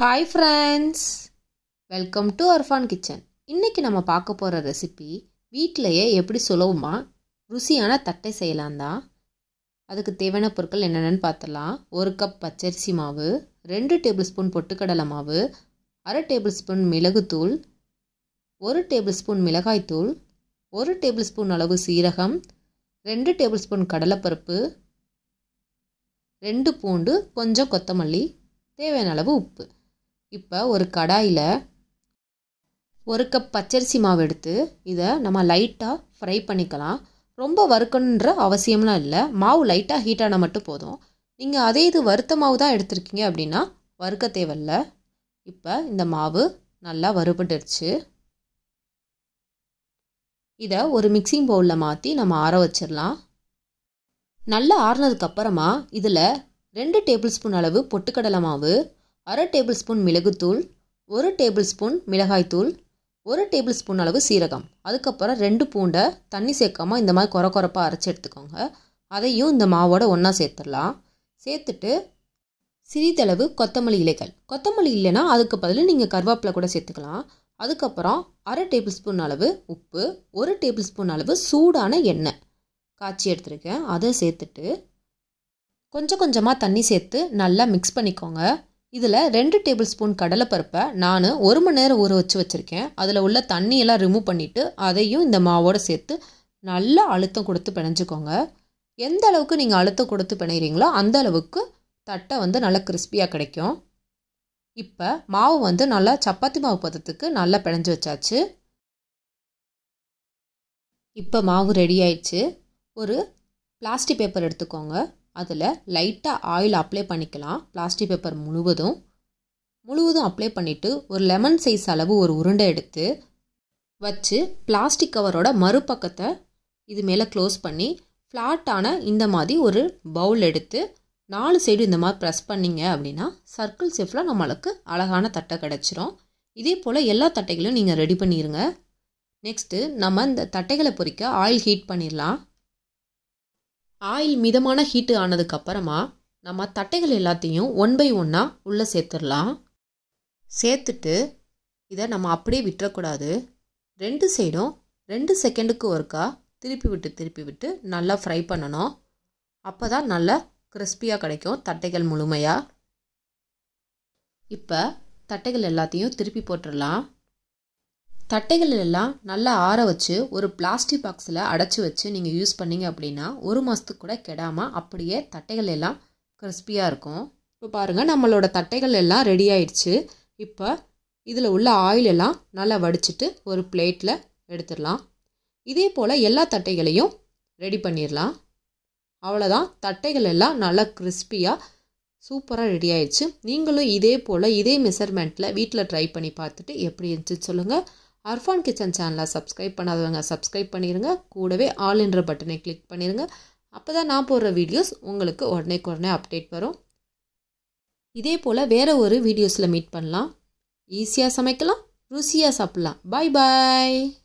hi friends welcome to Arfan kitchen இன்றைக்கி நம்ம பார்க்க போகிற ரெசிபி வீட்டிலையே எப்படி சுலபமாக ருசியான தட்டை செய்யலாம் தான் அதுக்கு தேவையான பொருட்கள் என்னென்னு பார்த்துடலாம் ஒரு கப் பச்சரிசி மாவு ரெண்டு டேபிள் ஸ்பூன் பொட்டுக்கடலை மாவு அரை டேபிள் ஸ்பூன் மிளகுத்தூள் ஒரு டேபிள் ஸ்பூன் மிளகாய்த்தூள் ஒரு டேபிள் ஸ்பூன் அளவு சீரகம் ரெண்டு டேபிள் ஸ்பூன் கடலைப்பருப்பு ரெண்டு பூண்டு கொஞ்சம் கொத்தமல்லி தேவையான அளவு உப்பு இப்போ ஒரு கடாயில் ஒரு கப் பச்சரிசி மாவு எடுத்து இதை நம்ம லைட்டாக ஃப்ரை பண்ணிக்கலாம் ரொம்ப வறுக்கணுன்ற அவசியம்லாம் இல்லை மாவு லைட்டாக ஹீட்டான மட்டும் போதும் நீங்கள் அதே இது வறுத்த மாவு தான் எடுத்திருக்கீங்க அப்படின்னா வறுக்க தேவையில்ல இப்போ இந்த மாவு நல்லா வறுபட்டுருச்சு இதை ஒரு மிக்சிங் பவுலில் மாற்றி நம்ம ஆற வச்சிடலாம் நல்லா ஆறுனதுக்கப்புறமா இதில் ரெண்டு டேபிள் ஸ்பூன் அளவு பொட்டுக்கடலை மாவு அரை டேபிள் ஸ்பூன் மிளகுத்தூள் ஒரு டேபிள் ஸ்பூன் மிளகாய்த்தூள் ஒரு டேபிள் ஸ்பூன் அளவு சீரகம் அதுக்கப்புறம் ரெண்டு பூண்டை தண்ணி சேர்க்காம இந்த மாதிரி குறை குறைப்பாக அரைச்சி எடுத்துக்கோங்க அதையும் இந்த மாவோட ஒன்றா சேர்த்துடலாம் சேர்த்துட்டு சிறிதளவு கொத்தமல்லி இலைகள் கொத்தமல்லி இல்லைன்னா அதுக்கு பதில் நீங்கள் கருவேப்பிலை கூட சேர்த்துக்கலாம் அதுக்கப்புறம் அரை டேபிள் ஸ்பூன் அளவு உப்பு ஒரு டேபிள் ஸ்பூன் அளவு சூடான எண்ணெய் காய்ச்சி எடுத்துருக்கேன் அதை சேர்த்துட்டு கொஞ்சம் கொஞ்சமாக தண்ணி சேர்த்து நல்லா மிக்ஸ் பண்ணிக்கோங்க இதில் ரெண்டு டேபிள் ஸ்பூன் கடலைப்பருப்பை நான் ஒரு மணி நேரம் ஊற வச்சு வச்சுருக்கேன் அதில் உள்ள தண்ணியெல்லாம் ரிமூவ் பண்ணிவிட்டு அதையும் இந்த மாவோடு சேர்த்து நல்லா அழுத்தம் கொடுத்து பிணைஞ்சிக்கோங்க எந்த அளவுக்கு நீங்கள் அழுத்தம் கொடுத்து பிணைகிறீங்களோ அந்த அளவுக்கு தட்டை வந்து நல்லா கிறிஸ்பியாக கிடைக்கும் இப்போ மாவு வந்து நல்லா சப்பாத்தி மாவு பதத்துக்கு நல்லா பிணைஞ்சு வச்சாச்சு இப்போ மாவு ரெடி ஆயிடுச்சு ஒரு பிளாஸ்டிக் பேப்பர் எடுத்துக்கோங்க அதில் லைட்டாக ஆயில் அப்ளை பண்ணிக்கலாம் பிளாஸ்டிக் பேப்பர் முழுவதும் முழுவதும் அப்ளை பண்ணிவிட்டு ஒரு லெமன் சைஸ் அளவு ஒரு உருண்டை எடுத்து வச்சு பிளாஸ்டிக் கவரோட மறுபக்கத்தை இது மேலே க்ளோஸ் பண்ணி ஃப்ளாட்டான இந்த மாதிரி ஒரு பவுல் எடுத்து நாலு சைடு இந்த மாதிரி ப்ரெஸ் பண்ணிங்க அப்படின்னா சர்க்கிள் ஷேஃபில் நம்மளுக்கு அழகான தட்டை கிடச்சிரும் இதே போல் எல்லா தட்டைகளையும் நீங்கள் ரெடி பண்ணிடுங்க நெக்ஸ்ட்டு நம்ம இந்த தட்டைகளை பொறிக்க ஆயில் ஹீட் பண்ணிடலாம் ஆயில் மிதமான ஹீட்டு ஆனதுக்கப்புறமா நம்ம தட்டைகள் எல்லாத்தையும் ஒன் பை ஒன்னாக உள்ளே சேர்த்துடலாம் சேர்த்துட்டு இதை நம்ம அப்படியே விட்டுறக்கூடாது ரெண்டு சைடும் ரெண்டு செகண்டுக்கு ஒருக்கா திருப்பி விட்டு திருப்பி விட்டு நல்லா ஃப்ரை பண்ணணும் அப்போ தான் நல்லா கிறிஸ்பியாக கிடைக்கும் தட்டைகள் முழுமையாக இப்போ தட்டைகள் எல்லாத்தையும் திருப்பி போட்டுடலாம் தட்டைகள் எல்லாம் நல்லா ஆற வச்சு ஒரு பிளாஸ்டிக் பாக்ஸில் அடைச்சி வச்சு நீங்கள் யூஸ் பண்ணிங்க அப்படின்னா ஒரு மாதத்துக்கு கூட கெடாமல் அப்படியே தட்டைகள் எல்லாம் கிறிஸ்பியாக இருக்கும் இப்போ பாருங்கள் நம்மளோட தட்டைகள் எல்லாம் ரெடி ஆயிடுச்சு இப்போ இதில் உள்ள ஆயில் எல்லாம் நல்லா வடிச்சிட்டு ஒரு பிளேட்டில் எடுத்துடலாம் இதே போல் எல்லா தட்டைகளையும் ரெடி பண்ணிடலாம் அவ்வளோதான் தட்டைகள் எல்லாம் நல்லா கிறிஸ்பியாக சூப்பராக ரெடி ஆயிடுச்சு நீங்களும் இதே போல் இதே மெஷர்மெண்ட்டில் வீட்டில் ட்ரை பண்ணி பார்த்துட்டு எப்படி இருந்துச்சு சொல்லுங்கள் அர்ஃபான் கிச்சன் சேனலை சப்ஸ்கிரைப் பண்ணாதவங்க சப்ஸ்கிரைப் பண்ணிடுங்க கூடவே ஆல் என்ற பட்டனை கிளிக் பண்ணிடுங்க அப்போ தான் நான் போடுற வீடியோஸ் உங்களுக்கு உடனே உடனே அப்டேட் வரும் இதே போல் வேறு ஒரு வீடியோஸில் மீட் பண்ணலாம் ஈஸியாக சமைக்கலாம் ருசியாக சாப்பிட்லாம் பாய் பாய்